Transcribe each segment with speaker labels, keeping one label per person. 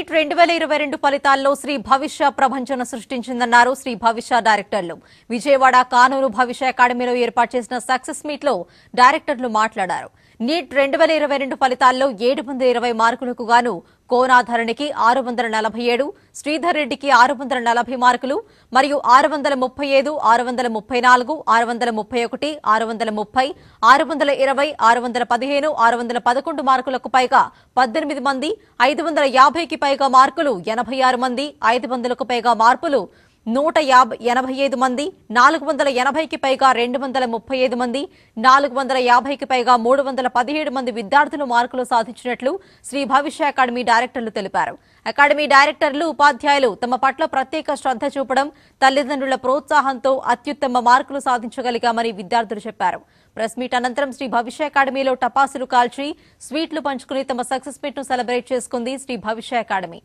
Speaker 1: neat రెండు వేల ఇరవై రెండు ఫలితాల్లో శ్రీ భవిష్య ప్రభంజన సృష్టించిందన్నారు శ్రీ భవిష్య డైరెక్టర్లు విజయవాడ కానూరు భవిష్య అకాడమీలో ఏర్పాటు చేసిన సక్సెస్ మీట్ లో డైరెక్టర్లు మాట్లాడారు నీట్ రెండు వేల ఇరవై రెండు ఫలితాల్లో ఏడు వందల ఇరవై మార్కులకు గాను కోనాధరణికి ఆరు వందల నలభై ఏడు శ్రీధర్ రెడ్డికి ఆరు వందల నలభై మార్కులు మరియు ఆరు వందల ముప్పై ఐదు ఆరు వందల ముప్పై నాలుగు ఆరు వందల ముప్పై ఒకటి ఆరు వందల ముప్పై ఆరు వందల ఇరవై ఆరు వందల పదిహేను ఆరు వందల పదకొండు మార్కులకు పైగా పద్దెనిమిది మంది ఐదు వందల యాభైకి పైగా మార్కులు ఎనభై ఆరు మంది ఐదు వందలకు పైగా మార్పులు నూట యాభై ఎనభై ఐదు మంది నాలుగు వందల ఎనభైకి పైగా రెండు వందల ముప్పై ఐదు మంది నాలుగు వందల యాభైకి పైగా మూడు వందల పదిహేడు మంది విద్యార్థులు మార్కులు సాధించినట్లు శ్రీ భవిష్య అకాడమీ డైరెక్టర్లు తెలిపారు అకాడమీ డైరెక్టర్లు ఉపాధ్యాయులు తమ పట్ల ప్రత్యేక శ్రద్ధ చూపడం తల్లిదండ్రుల ప్రోత్సాహంతో అత్యుత్తమ మార్కులు సాధించగలిగామని విద్యార్థులు చెప్పారు ప్రెస్ మీట్ అనంతరం శ్రీ భవిష్య అకాడమీలో టపాసులు కాల్చి స్వీట్లు పంచుకుని తమ సక్సెస్ మీట్ ను సెలబ్రేట్ చేసుకుంది శ్రీ భవిష్య అకాడమీ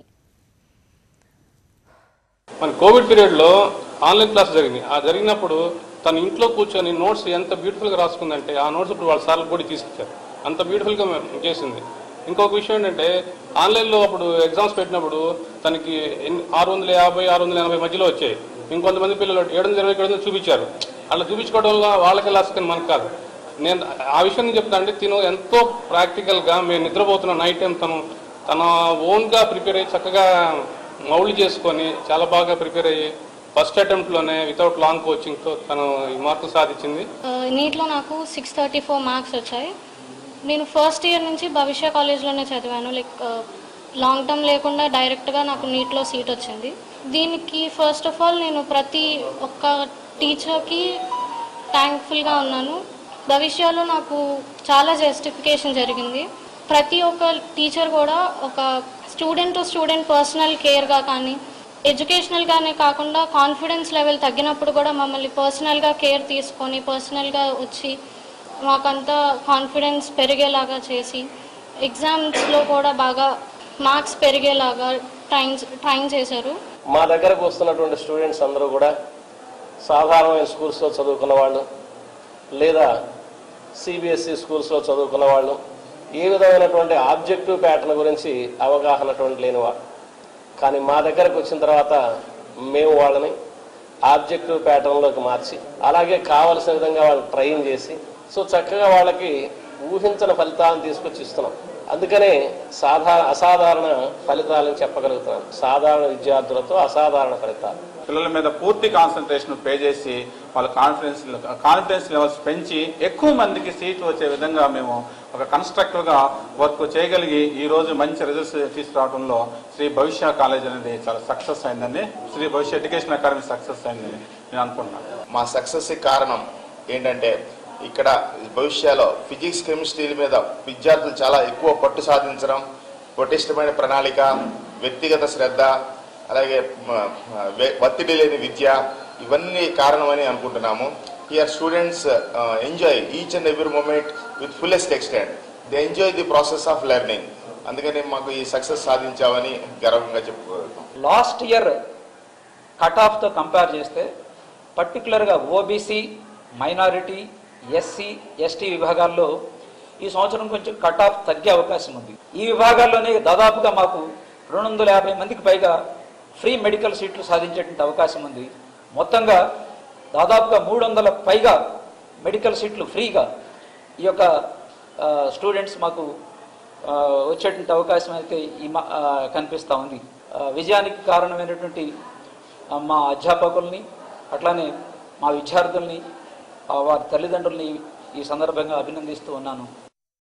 Speaker 2: మన కోవిడ్ పీరియడ్లో ఆన్లైన్ క్లాస్ జరిగింది ఆ జరిగినప్పుడు తన ఇంట్లో కూర్చొని నోట్స్ ఎంత బ్యూటిఫుల్గా రాసుకుందంటే ఆ నోట్స్ ఇప్పుడు వాళ్ళ సార్లు కూడా తీసుకొచ్చారు అంత బ్యూటిఫుల్గా చేసింది ఇంకొక విషయం ఏంటంటే ఆన్లైన్లో అప్పుడు ఎగ్జామ్స్ పెట్టినప్పుడు తనకి ఎన్ని- ఆరు వందల యాభై ఆరు వందల ఎనభై మధ్యలో వచ్చాయి ఇంకొంతమంది పిల్లలు ఏడు వందల ఇరవై ఏడు వందలు చూపించారు అలా చూపించుకోవడం వల్ల వాళ్ళకి లాస్ కానీ మనకు కాదు నేను ఆ విషయం నేను చెప్తాను అంటే తిను ఎంతో ప్రాక్టికల్గా మేము నిద్రపోతున్న నైట్ టైం తను తన ఓన్గా ప్రిపేర్ అయ్యి చక్కగా మౌల్డ్ చేసుకొని చాలా బాగా ప్రిపేర్ అయ్యి ఫస్ట్ అటెంప్ట్లోనే వితౌట్ లాంగ్ కోచింగ్తో తను ఈ మార్కులు సాధించింది
Speaker 3: నీట్లో నాకు సిక్స్ థర్టీ ఫోర్ మార్క్స్ వచ్చాయి నేను ఫస్ట్ ఇయర్ నుంచి భవిష్య కాలేజ్లోనే చదివాను లైక్ లాంగ్ టర్మ్ లేకుండా డైరెక్ట్గా నాకు నీట్లో సీట్ వచ్చింది దీనికి ఫస్ట్ ఆఫ్ ఆల్ నేను ప్రతి ఒక్క టీచర్కి థ్యాంక్ఫుల్గా ఉన్నాను భవిష్యలో నాకు చాలా జస్టిఫికేషన్ జరిగింది ప్రతి ఒక్క టీచర్ కూడా ఒక స్టూడెంట్ టు స్టూడెంట్ పర్సనల్ కేర్గా కానీ ఎడ్యుకేషనల్గానే కాకుండా కాన్ఫిడెన్స్ లెవెల్ తగ్గినప్పుడు కూడా మమ్మల్ని పర్సనల్గా కేర్ తీసుకొని పర్సనల్గా వచ్చి మాకంతా కాన్ఫిడెన్స్ పెరిగేలాగా చేసి ఎగ్జామ్స్లో కూడా బాగా మార్క్స్ పెరిగేలాగా ట్రైన్ ట్రైన్ చేశారు
Speaker 4: మా దగ్గరకు వస్తున్నటువంటి స్టూడెంట్స్ అందరూ కూడా సాధారణమైన స్కూల్స్లో చదువుకున్న వాళ్ళు లేదా సిబిఎస్ఈ స్కూల్స్లో చదువుకున్న వాళ్ళు ఏ విధమైనటువంటి ఆబ్జెక్టివ్ ప్యాటర్న్ గురించి అవగాహనటువంటి లేనివారు కానీ మా దగ్గరకు వచ్చిన తర్వాత మేము వాళ్ళని ఆబ్జెక్టివ్ ప్యాటర్న్లోకి మార్చి అలాగే కావలసిన విధంగా వాళ్ళని ట్రైన్ చేసి సో చక్కగా వాళ్ళకి ఊహించిన ఫలితాలను తీసుకొచ్చి ఇస్తున్నాం అందుకనే సాధారణ అసాధారణ ఫలితాలను చెప్పగలుగుతున్నాం సాధారణ విద్యార్థులతో అసాధారణ ఫలితాలు
Speaker 5: పిల్లల మీద పూర్తి కాన్సన్ట్రేషన్ పే చేసి వాళ్ళ కాన్ఫిడెన్స్ కాన్ఫిడెన్స్ లెవెల్స్ పెంచి ఎక్కువ మందికి సీట్లు వచ్చే విధంగా మేము ఒక కన్స్ట్రక్టివ్ గా వర్క్ చేయగలిగి ఈ రోజు మంచి రిజల్ట్స్ తీసుకురావడంలో శ్రీ భవిష్య కాలేజ్ అనేది చాలా సక్సెస్ అయిందని శ్రీ భవిష్య ఎడ్యుకేషన్ అకాడమీ సక్సెస్ అయిందని నేను అనుకుంటున్నాను
Speaker 6: మా సక్సెస్ కారణం ఏంటంటే ఇక్కడ భవిష్యత్తులో ఫిజిక్స్ కెమిస్ట్రీల మీద విద్యార్థులు చాలా ఎక్కువ పట్టు సాధించడం పటిష్టమైన ప్రణాళిక వ్యక్తిగత శ్రద్ధ అలాగే మ, వె- ఒత్తిడి లేని విద్య ఇవన్నీ కారణమని అనుకుంటున్నాము here students enjoy each and every moment with fullest extent they enjoy the process of learning అందుకని మాకు ఈ సక్సెస్ సాధించామని గర్వంగా చెప్పుకోగలుగుతాం
Speaker 7: లాస్ట్ ఇయర్ కట్ ఆఫ్తో కంపేర్ చేస్తే పర్టికులర్గా ఓబీసీ మైనారిటీ ఎస్సీ ఎస్టీ విభాగాల్లో ఈ సంవత్సరం కొంచెం కట్ ఆఫ్ తగ్గే అవకాశం ఉంది ఈ విభాగాల్లోనే దాదాపుగా మాకు రెండు వందల యాభై మందికి పైగా ఫ్రీ మెడికల్ సీట్లు సాధించేటువంటి అవకాశం ఉంది మొత్తంగా దాదాపుగా మూడు వందల పైగా మెడికల్ సీట్లు ఫ్రీగా ఈ యొక్క స్టూడెంట్స్ మాకు ఆ, వచ్చేటువంటి అవకాశం అయితే ఈ మా- ఆ, కనిపిస్తూ ఉంది ఆ, విజయానికి కారణమైనటువంటి ఆ, మా అధ్యాపకుల్ని అట్లానే మా విద్యార్థుల్ని ఆ, వారి తల్లిదండ్రుల్ని ఈ సందర్భంగా అభినందిస్తూ ఉన్నాను